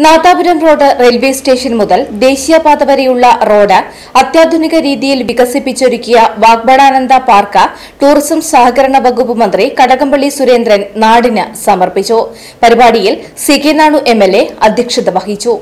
Nadapuram road railway station മുതൽ ദേശീയപാത വരെയുള്ള റോഡ് അത്യാധുനിക രീതിയിൽ വികസിപ്പിച്ചൊരുക്കിയ വാഗ്ബടാനന്ദ പാർക്ക് ടൂറിസം സഹകരണ വകുപ്പ് മന്ത്രി കടകംപള്ളി സുരേന്ദ്രൻ നാടിന് സമർപ്പിച്ചു പരിപാടിയിൽ C K Nanu M L A അധ്യക്ഷത വഹിച്ചു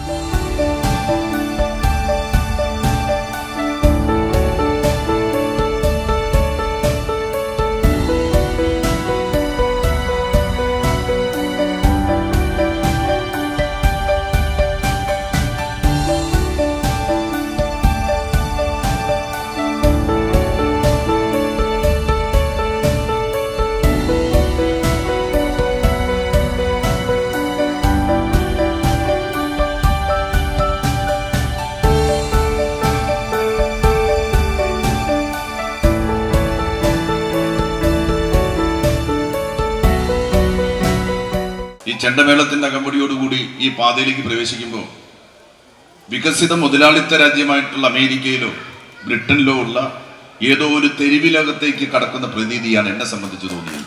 ഈ ചെണ്ടമേളത്തിന്റെ അകമ്പടിയോടുകൂടി ഈ പാതയിലേക്ക് പ്രവേശിക്കുമ്പോൾ വികസിത മുതലാളിത്ത രാജ്യമായിട്ടുള്ള അമേരിക്കയിലോ ബ്രിട്ടനിലോ ഉള്ള ഏതോ ഒരു തെരുവിലകത്തേക്ക് കടക്കുന്ന പ്രതീതിയാണ് എന്നെ സംബന്ധിച്ച് തോന്നിയത്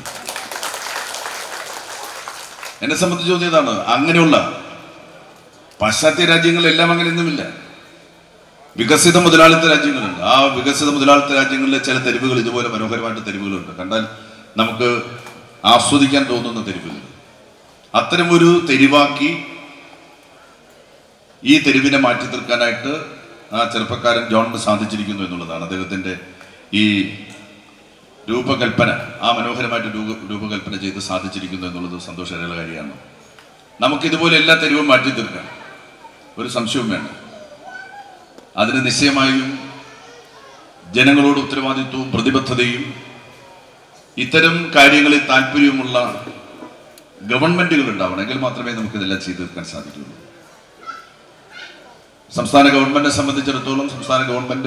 എന്നെ സംബന്ധിച്ച് തോന്നിയതാണ് അങ്ങനെയുള്ള പാശ്ചാത്യ രാജ്യങ്ങളിലെല്ലാം അങ്ങനെയൊന്നുമില്ല വികസിത മുതലാളിത്ത രാജ്യങ്ങളുണ്ട് ആ വികസിത മുതലാളിത്ത രാജ്യങ്ങളിലെ ചില തെരുവുകൾ ഇതുപോലെ മനോഹരമായിട്ട് തെരുവുകളുണ്ട് കണ്ടാൽ നമുക്ക് ആസ്വദിക്കാൻ തോന്നുന്ന തെരുവുകൾ അത്തരം ഒരു തെരുവാക്കി ഈ തെരുവിനെ മാറ്റി തീർക്കാനായിട്ട് ആ ചെറുപ്പക്കാരൻ ജോണിന് സാധിച്ചിരിക്കുന്നു എന്നുള്ളതാണ് അദ്ദേഹത്തിന്റെ ഈ രൂപകൽപ്പന ആ മനോഹരമായിട്ട് രൂപ രൂപകൽപ്പന ചെയ്ത് സാധിച്ചിരിക്കുന്നു എന്നുള്ളത് സന്തോഷകരമായ കാര്യമാണ് നമുക്കിതുപോലെ എല്ലാ തെരുവും മാറ്റി തീർക്കാം ഒരു സംശയവും വേണ്ട അതിന് നിശ്ചയമായും ജനങ്ങളോട് ഉത്തരവാദിത്വവും പ്രതിബദ്ധതയും ഇത്തരം കാര്യങ്ങളിൽ താല്പര്യവുമുള്ള ഗവൺമെന്റുകൾ ഉണ്ടാവണമെങ്കിൽ മാത്രമേ നമുക്ക് ഇതെല്ലാം ചെയ്തു തീർക്കാൻ സാധിക്കുകയുള്ളൂ സംസ്ഥാന ഗവൺമെന്റിനെ സംബന്ധിച്ചിടത്തോളം സംസ്ഥാന ഗവൺമെന്റ്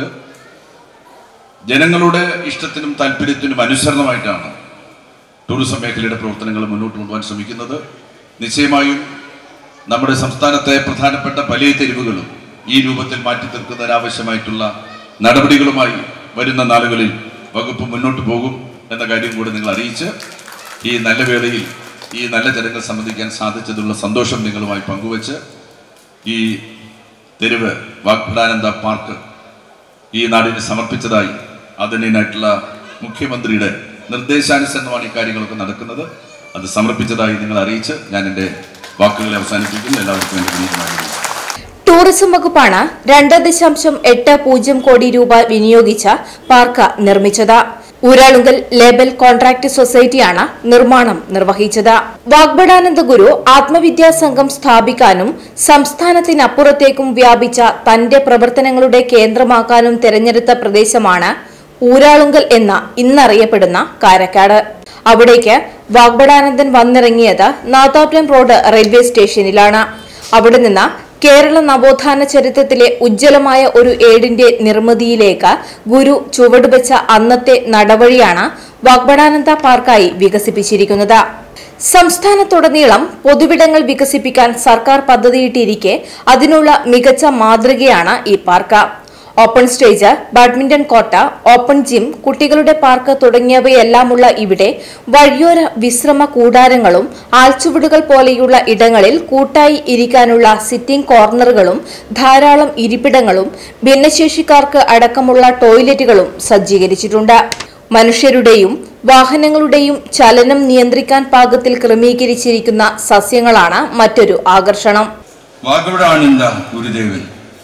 ജനങ്ങളുടെ ഇഷ്ടത്തിനും താല്പര്യത്തിനും അനുസരണമായിട്ടാണ് ടൂറിസം മേഖലയുടെ പ്രവർത്തനങ്ങൾ മുന്നോട്ട് കൊണ്ടുപോകാൻ ശ്രമിക്കുന്നത് നിശ്ചയമായും നമ്മുടെ സംസ്ഥാനത്തെ പ്രധാനപ്പെട്ട പല തെരുവുകളും ഈ രൂപത്തിൽ മാറ്റി തീർക്കുന്നതിനാവശ്യമായിട്ടുള്ള നടപടികളുമായി വരുന്ന നാളുകളിൽ വകുപ്പ് മുന്നോട്ട് പോകും എന്ന കാര്യം കൂടെ നിങ്ങൾ അറിയിച്ച് ഈ നല്ല വേളയിൽ ഈ നല്ല ജനങ്ങൾ സംബന്ധിക്കാൻ സാധിച്ചതിലുള്ള സന്തോഷം നിങ്ങളുമായി പങ്കുവച്ച് ഈ തെരുവ് വാഗ്ഭടാനന്ദ പാർക്ക് ഈ നാടിന് സമർപ്പിച്ചതായി ആദരണീയനായിട്ടുള്ള മുഖ്യമന്ത്രിയുടെ നിർദ്ദേശാനുസരണമാണ് ഈ കാര്യങ്ങളൊക്കെ നടക്കുന്നത് അത് സമർപ്പിച്ചതായി നിങ്ങൾ അറിയിച്ച് ഞാൻ എൻ്റെ വാക്കുകളെ അവസാനിപ്പിക്കുന്നു എല്ലാവർക്കും എൻ്റെ വിനീതമായ നന്ദി. ടൂറിസം വകുപ്പാണ് രണ്ട് ദശാംശം എട്ട് പൂജ്യം കോടി രൂപ വിനിയോഗിച്ച പാർക്ക് നിർമ്മിച്ചത് ഊരാളുങ്കൽ ലേബൽ കോൺട്രാക്ട് സൊസൈറ്റിയാണ് നിർമ്മാണം നിർവഹിച്ചത് വാഗ്ബടാനന്ദ ഗുരു ആത്മവിദ്യാ സംഘം സ്ഥാപിക്കാനും സംസ്ഥാനത്തിനപ്പുറത്തേക്കും വ്യാപിച്ച തന്റെ പ്രവർത്തനങ്ങളുടെ കേന്ദ്രമാക്കാനും തെരഞ്ഞെടുത്ത പ്രദേശമാണ് ഊരാളുങ്കൽ എന്ന ഇന്നറിയപ്പെടുന്ന കാരക്കാട് അവിടേക്ക് വാഗ്ബടാനന്ദൻ വന്നിറങ്ങിയത് നാദാപുരം റോഡ് റെയിൽവേ സ്റ്റേഷനിലാണ് അവിടെ നിന്ന് കേരള നവോത്ഥാന ചരിത്രത്തിലെ ഉജ്ജ്വലമായ ഒരു ഏടിന്റെ നിർമ്മിതിയിലേക്ക് ഗുരു ചുവടുവെച്ച അന്നത്തെ നടവഴിയാണ് വാഗ്ബടാനന്ദ പാർക്കായി വികസിപ്പിച്ചിരിക്കുന്നത് സംസ്ഥാനത്തുടനീളം പൊതുവിടങ്ങൾ വികസിപ്പിക്കാൻ സർക്കാർ പദ്ധതിയിട്ടിരിക്കെ അതിനുള്ള മികച്ച മാതൃകയാണ് ഈ park open stage badminton court open gym കുട്ടികളുടെ പാർക്ക് തുടങ്ങിയവയെല്ലാമുള്ള ഇവിടെ വഴിയോര വിശ്രമ കൂടാരങ്ങളും ആൽച്ചുവടുകൾ പോലെയുള്ള ഇടങ്ങളിൽ കൂട്ടായി ഇരിക്കാനുള്ള സിറ്റിംഗ് കോർണറുകളും ധാരാളം ഇരിപ്പിടങ്ങളും ഭിന്നശേഷിക്കാർക്ക് അടക്കമുള്ള ടോയ്ലറ്റുകളും സജ്ജീകരിച്ചിട്ടുണ്ട് മനുഷ്യരുടെയും വാഹനങ്ങളുടെയും ചലനം നിയന്ത്രിക്കാൻ പാകത്തിൽ ക്രമീകരിച്ചിരിക്കുന്ന സസ്യങ്ങളാണ് മറ്റൊരു ആകർഷണം വാഗവടാനന്ദ ഗുരുദേവൻ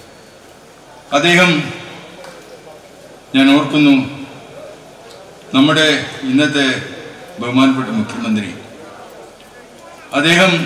അദ്ദേഹം ഞാൻ ഓർക്കുന്നു നമ്മുടെ ഇന്നത്തെ ബഹുമാനപ്പെട്ട മുഖ്യമന്ത്രി അദ്ദേഹം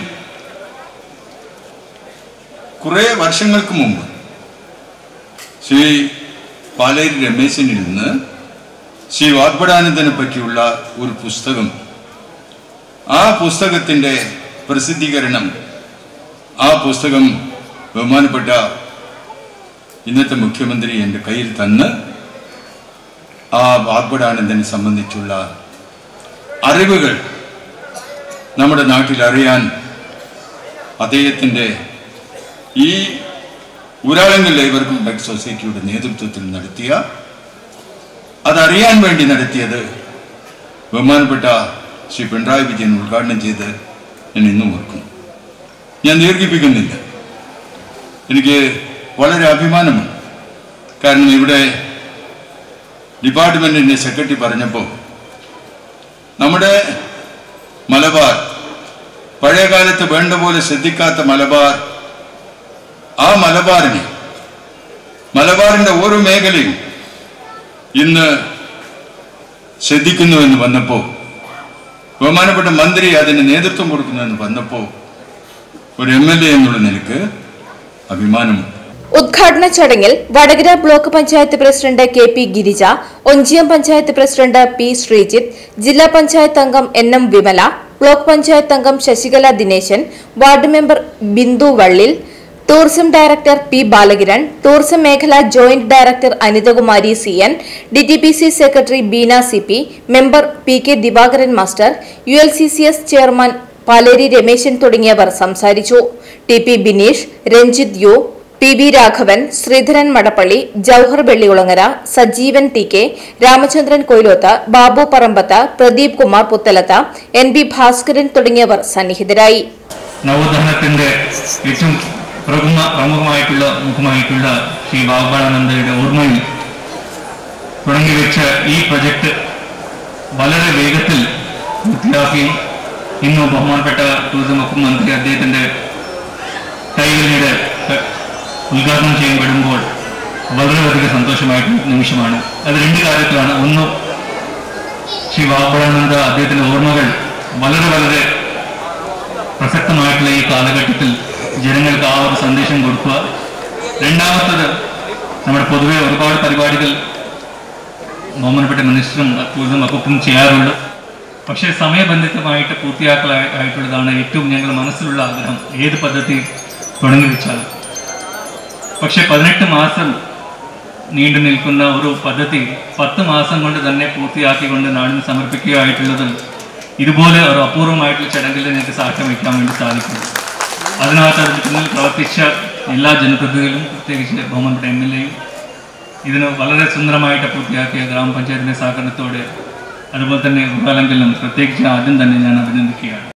കുറേ വർഷങ്ങൾക്ക് മുമ്പ് ശ്രീ പാലേരി രമേശനിൽ നിന്ന് ശ്രീ വാഗ്ബടാനന്ദനെ പറ്റിയുള്ള ഒരു പുസ്തകം ആ പുസ്തകത്തിൻ്റെ പ്രസിദ്ധീകരണം ആ പുസ്തകം ബഹുമാനപ്പെട്ട ഇന്നത്തെ മുഖ്യമന്ത്രി എൻ്റെ കയ്യിൽ തന്ന് ആ വാഗ്ബടാനന്ദനെ സംബന്ധിച്ചുള്ള അറിവുകൾ നമ്മുടെ നാട്ടിൽ അറിയാൻ അദ്ദേഹത്തിൻ്റെ ഈ ഊരാളങ്കൽ ലേബർ കോൺട്രാക്ട് സൊസൈറ്റിയുടെ നേതൃത്വത്തിൽ നടത്തിയ അതറിയാൻ വേണ്ടി നടത്തിയത് ബഹുമാനപ്പെട്ട ശ്രീ പിണറായി വിജയൻ ഉദ്ഘാടനം ചെയ്ത് ഞാൻ ഇന്നും ഓർക്കുന്നു ഞാൻ ദീർഘിപ്പിക്കുന്നില്ല എനിക്ക് വളരെ അഭിമാനമുണ്ട് കാരണം ഇവിടെ ഡിപ്പാർട്ട്മെൻറ്റിൻ്റെ സെക്രട്ടറി പറഞ്ഞപ്പോൾ നമ്മുടെ മലബാർ പഴയ കാലത്ത് വേണ്ട പോലെ ശ്രദ്ധിക്കാത്ത മലബാർ ആ മലബാറിനെ മലബാറിൻ്റെ ഓരോ മേഖലയും ഇന്ന് ശ്രദ്ധിക്കുന്നുവെന്ന് വന്നപ്പോൾ ബഹുമാനപ്പെട്ട മന്ത്രി അതിന് നേതൃത്വം കൊടുക്കുന്നുവെന്ന് വന്നപ്പോൾ ഒരു എം എൽ എ എന്നുള്ള നിലക്ക് അഭിമാനമുണ്ട് ഉദ്ഘാടന ചടങ്ങിൽ Vadakara block panchayat president K P Girija Onchiyam panchayat president P Sreejith ജില്ലാ പഞ്ചായത്ത് അംഗം N M Vimala block panchayat അംഗം Sasikala Dineshan ward member Bindu Vallil tourism director P Balakiran tourism മേഖല joint director Anithakumari C N D T P C secretary Beena C P member P K Divakaran master U L C C S chairman Paleri Rameshan തുടങ്ങിയവർ സംസാരിച്ചു T P Bineesh Ranjith U P V Raghavan Sreedharan Madappally Jouhar Vellikulangara Sajeevan T K Ramachandran Koyiloth Babu Parambath Pradeep Kumar Puthalath N B Bhaskaran തുടങ്ങിയവർ സന്നിഹിതരായി നവോത്ഥാനത്തിന്റെ ഏറ്റവും പ്രമുഖ പ്രമുഖമായിട്ടുള്ള മുഖമായിട്ടുള്ള ശ്രീ ബാബാനന്ദയുടെ ഓർമ്മയിൽ തുടങ്ങിവെച്ച ഈ പ്രൊജക്ട് വളരെ വേഗത്തിൽ പൂർത്തിയാക്കി ഇന്ന് ബഹുമാനപ്പെട്ട ടൂറിസം വകുപ്പ് മന്ത്രി അദ്ദേഹത്തിന്റെ കൈകളിലൂടെ ഉദ്ഘാടനം ചെയ്യപ്പെടുമ്പോൾ വളരെയധികം സന്തോഷമായിട്ടുള്ള നിമിഷമാണ് അത് രണ്ട് കാര്യത്തിലാണ് ഒന്ന് ശ്രീ ബാബാനന്ദ അദ്ദേഹത്തിന്റെ ഓർമ്മകൾ വളരെ വളരെ പ്രസക്തമായിട്ടുള്ള ഈ കാലഘട്ടത്തിൽ ജനങ്ങൾക്ക് ആ ഒരു സന്ദേശം കൊടുക്കുക രണ്ടാമത്തത് നമ്മുടെ പൊതുവെ ഒരുപാട് പരിപാടികൾ ബഹുമാനപ്പെട്ട മിനിസ്റ്ററും ടൂറിസം വകുപ്പും ചെയ്യാറുണ്ട് പക്ഷേ സമയബന്ധിതമായിട്ട് പൂർത്തിയാക്കലായിട്ടുള്ളതാണ് ഏറ്റവും ഞങ്ങളുടെ മനസ്സിലുള്ള ആഗ്രഹം ഏത് പദ്ധതി തുടങ്ങി വെച്ചാൽ പക്ഷെ പതിനെട്ട് മാസം നീണ്ടു നിൽക്കുന്ന ഒരു പദ്ധതി പത്ത് മാസം കൊണ്ട് തന്നെ പൂർത്തിയാക്കിക്കൊണ്ട് നാടിന് സമർപ്പിക്കുകയായിട്ടുള്ളത് ഇതുപോലെ ഒരു അപൂർവമായിട്ടുള്ള ചടങ്ങിൽ ഞങ്ങൾക്ക് സാക്ഷ്യം വയ്ക്കാൻ വേണ്ടി സാധിക്കും അതിനകത്ത് അതിന് പിന്നിൽ പ്രവർത്തിച്ച എല്ലാ ജനപ്രതിനിധികളും പ്രത്യേകിച്ച് ബഹുമാനപ്പെട്ട എം എൽ എയും ഇതിന് വളരെ സുന്ദരമായിട്ട് പൂർത്തിയാക്കിയ ഗ്രാമപഞ്ചായത്തിൻ്റെ സഹകരണത്തോടെ അതുപോലെ തന്നെ ഉപാലങ്കലിനും പ്രത്യേകിച്ച് ആദ്യം തന്നെ ഞാൻ അഭിനന്ദിക്കുകയാണ്